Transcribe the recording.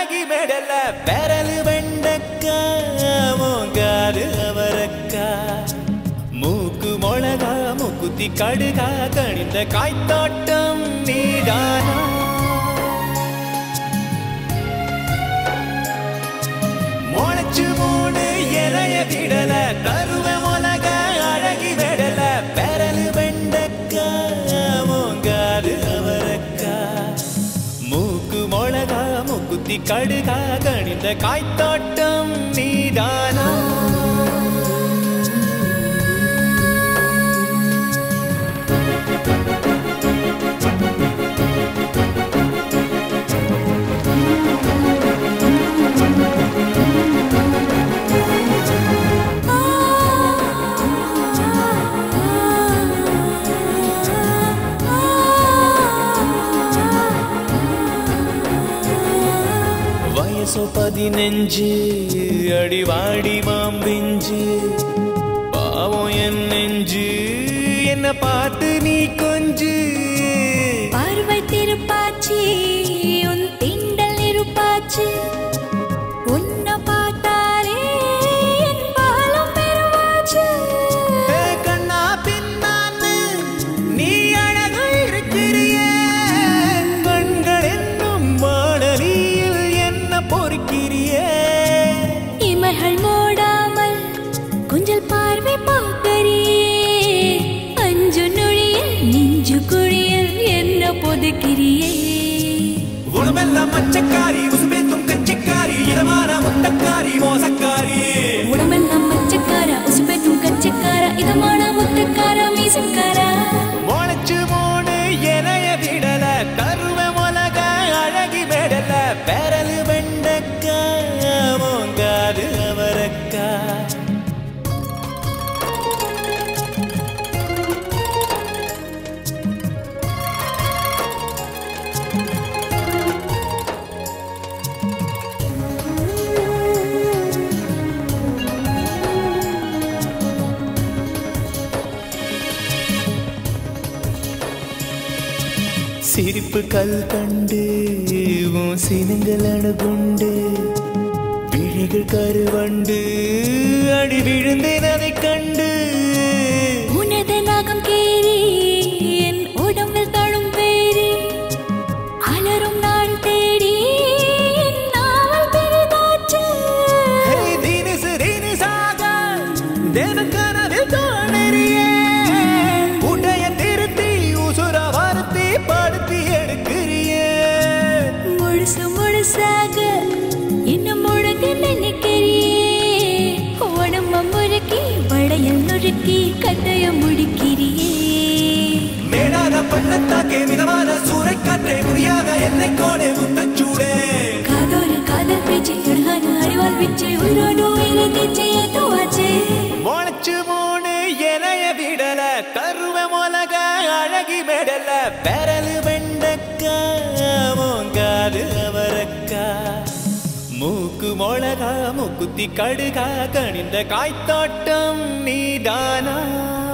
அழகி மெடல பெரலு வெண்டக்கா மோங்காது அவரக்கா மூக்கு மொளகா மூக்குத்தி கடுகா கணிந்த காய்த்தாட்டம் நீதானா முளைச்சு மூணு இலைய விடல கருவ மொளக அழகி விடல பெரலு வெண்டக்கா மோங்காது அவரக்கா மூக்கு மொளகா மூக்குத்தி கடுகா கணிந்த காய்த்தாட்டம் நீதானா வயசோ பதினஞ்சு அடிவாடி மாம்பிஞ்சு பாவம் என் நெஞ்சு என்ன பார்த்து நீ கொஞ்சு பார்வை திருப்பாச்சி உன் திண்டல் இருப்பாச்சு உன்னை பார்த்தாலே என் பாலம் பெருவாச்சு ஏ கண்ணா பின்னான்னு நீ அழகா இருக்கிறியே கண்கள் என்னும் மாடலியில் என்ன பொறுக்கிறியே இமைகள் மூடாமல் கொஞ்சல் பார்வை பார்க்கறியே அஞ்சு நொழியில் நெஞ்சு குழியில் என்ன பொதுக்கிறியே உடம்பெல்லாம் மச்சக்காரி உசுபேத்தும் கச்சக்காரி இதமான முட்டக்காரி மோசக்காரி உடம்பெல்லாம் மச்சக்கார உசுப்பேத்தும் கச்சக்கார இதமான முத்தக்கார மீசக்கார முளைச்சு மூணு இலைய விடல கருவ மொளக அழகி விடல பெரலு வெண்டக்கா மோங்காது அவரக்கா சிரிப்பு கல் கண்டு உன் சினங்கள் அணுகுண்டு விழிகள் கருவண்டு அடி விழுந்தேன் அதை கண்டு உனது நாகம் கேரி என் உடம்பில் தழும் பேரி அலரும் நாள் தேடி என் நாவல் பெரிதாச்சு ஹே, தினுசு தினுசாக தினம் கனவில் தோணறியே உடைய திருத்தி உசுர வருத்தி படுத்தி எடுக்கிறியே முழுசு முழுசாக இன்னும் முழுங்க நினைக்கிறியே உடம்ப முறுக்கி வளையல் நுறுக்கி கட்டைய முடிக்கிறியே மேடாத பண்ணத்தாக்கே மிதமான சூறைக்காற்றே புரியாத என்னை கோடே முத்தச்சூடே காதோடு காதல் பேச்சு அழகான அறிவால் பிச்சு உயிரோடு உயிரை தேச்சு ஏத்துவாச்சு முளைச்சு மூணு இலைய விடல கருவ மொளக அழகி மெடல பெரலு வெண்டக்கா மோங்காது அவரக்கா மூக்கு மொளகா மூக்குத்தி கடுகா கணிந்த காய்த்தாட்டம் நீதானா